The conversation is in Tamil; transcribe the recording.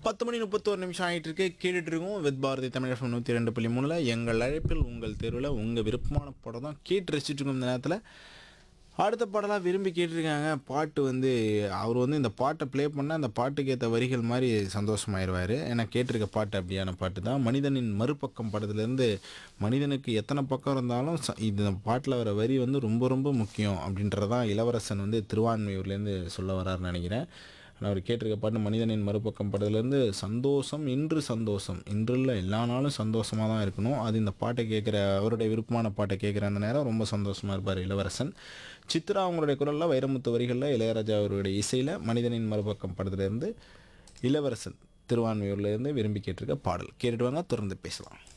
பத்து மணி முப்பத்தோரு நிமிஷம் ஆகிட்டு இருக்கு கேட்டுட்டு இருக்கோம் வித் பாரதி தமிழகம் நூற்றி ரெண்டு புள்ளி மூணில் எங்கள் அழைப்பில் உங்கள் தெருவில் உங்கள் விருப்பமான படம் தான் கேட்டு ரசிச்சுட்டு இருக்கோம் இந்த நேரத்தில் அடுத்த பாடலாக விரும்பி கேட்டிருக்காங்க பாட்டு வந்து அவர் வந்து இந்த பாட்டை ப்ளே பண்ணால் அந்த பாட்டுக்கு ஏற்ற வரிகள் மாதிரி சந்தோஷமாயிருவார் ஏன்னா கேட்டிருக்க பாட்டு அப்படியான பாட்டு தான் மனிதனின் மறுபக்கம் படத்துலேருந்து மனிதனுக்கு எத்தனை பக்கம் இருந்தாலும் ச- இந்த பாட்டில் வர வரி வந்து ரொம்ப ரொம்ப முக்கியம் அப்படின்றதான் இளவரசன் வந்து திருவான்மையூர்லேருந்து சொல்ல வராருன்னு நினைக்கிறேன் ஆனால் அவர் கேட்டிருக்க பாட்டு மனிதனின் மறுபக்கம் படத்துலேருந்து சந்தோஷம் இன்று சந்தோஷம் இன்று இல்லை எல்லா நாளும் சந்தோஷமாக தான் இருக்கணும் அது இந்த பாட்டை கேட்குற அவருடைய விருப்பமான பாட்டை கேட்குற அந்த நேரம் ரொம்ப சந்தோஷமாக இருப்பார் இளவரசன் சித்ரா அவங்களுடைய குரலில் வைரமுத்து வரிகளில் இளையராஜா அவருடைய இசையில் மனிதனின் மறுபக்கம் படத்துலேருந்து இளவரசன் திருவான்மையூர்லேருந்து விரும்பி கேட்டிருக்க பாடல் கேட்டுட்டு வாங்க தொடர்ந்து பேசலாம்